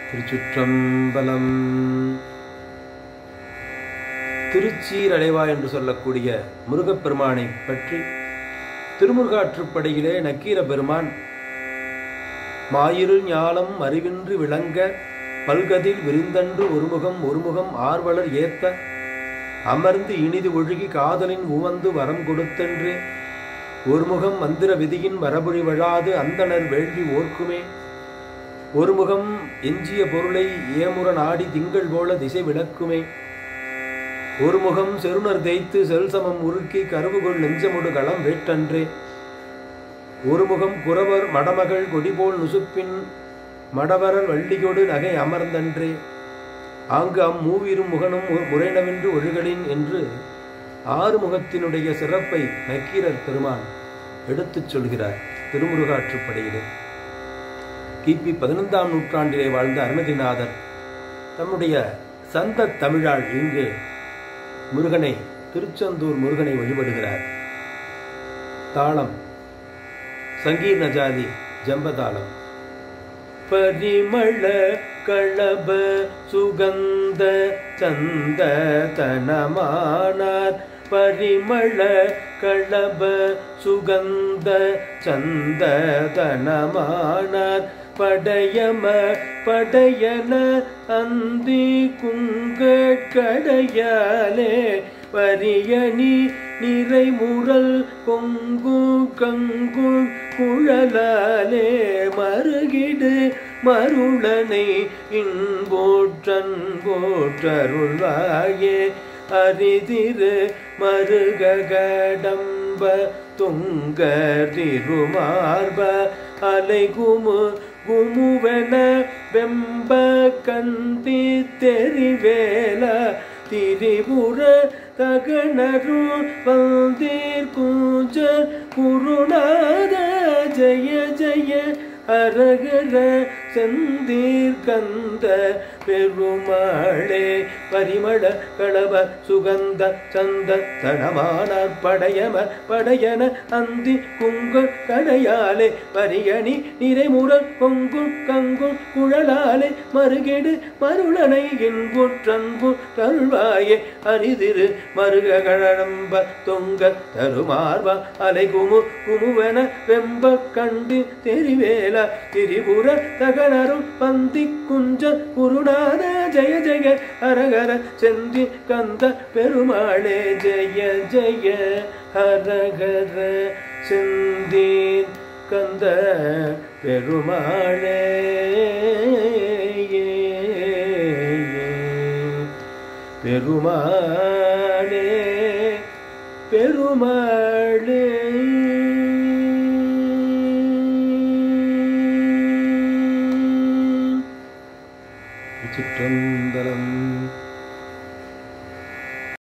திருச்சிற்றம்பலம் திருச்சீர் அலைவா என்று சொல்லக்கூடிய முருகப்பெருமானை பற்றி திருமுருகாற்றுப்படையிலே நக்கீர பெருமான் மாயிருள் ஞாலம் அறிவின்றி விளங்க பல்கதில் விரிந்தன்று ஒருமுகம் ஒருமுகம் ஆர்வலர் ஏத்த அமர்ந்து இனிது ஒழுகி காதலின் உவந்து வரம் கொடுத்தென்று ஒருமுகம் மந்திர விதியின் வரபுரி வழாது அந்தணர் வேள்வி ஓர்க்குமே ஒருமுகம் எஞ்சிய பொருளை ஏமுற நாடி திங்கள் போல திசை விளக்குமே ஒருமுகம் செருணர் தேய்த்து செல்சமம் உருக்கி கருவுகொள் நெஞ்சமுடு களம் வேட்டன்றே ஒருமுகம் குறவர் மடமகள் கொடிபோல் நுசுப்பின் மடவரர் வள்ளியொடு நகை அமர்ந்தன்றே ஆங்கு அம்மூவிரும் முகனும் முறைனவென்று ஒழுகலின் என்று ஆறுமுகத்தினுடைய சிறப்பை நக்கீரர் பெருமான் எடுத்துச் சொல்கிறார் திருமுருகாற்றுப்படையிலே கிபி பதினைந்தாம் நூற்றாண்டிலே வாழ்ந்த அருணகிரிநாதர் தம்முடைய சந்த தமிழால் இங்கு முருகனை திருச்செந்தூர் முருகனை வழிபடுகிறார் தாளம் சங்கீர்ண ஜாதி ஜம்பதாளம் பரிமள களப சுகந்த சந்த தனமானார் பரிமள களப சுகந்த சந்த தனமானார் படையம படையன அந்தி குங்கட்கடையாலே பரியணி நிறைமுறல் கொங்கு கங்கு குழலாலே மறுகிடு மருளனை இன்போற்றன் போற்றருள்வாயே அரிதிரு மருகடம்ப துங்க திருமார்ப அலைகுமு குமுவென வெம்ப கந்தி தெரிவேல திரிபுர தகனரு வந்தீர் கூஞ்ச குருநாத ஜய ஜய அரகர செந்தீர் கந்த பெருமாளே பரிமள களப சுகந்த சந்த தனமானார் படையம படையன அந்தி குங்கு கடையாலே பரியணி நிறைமுறல் கொங்கு கங்கு குழலாலே மறுகெடு மருளனை என்புற்றன்பு தருள்வாயே அரிதிரு மருக கழம்ப தொங்க தருமார்வா அலை குமு குமுவென வெம்ப கண்டு தெரிவேல திரிபுர தகனரும் பந்தி குஞ்ச குருநாத ஜெய ஜெய ஹரஹர செந்தி கந்த பெருமாளே ஜெய ஜெய ஹரஹர செந்தீன் கந்த பெருமாளே பெருமாளே பெருமாளே சிற்றம்பலம்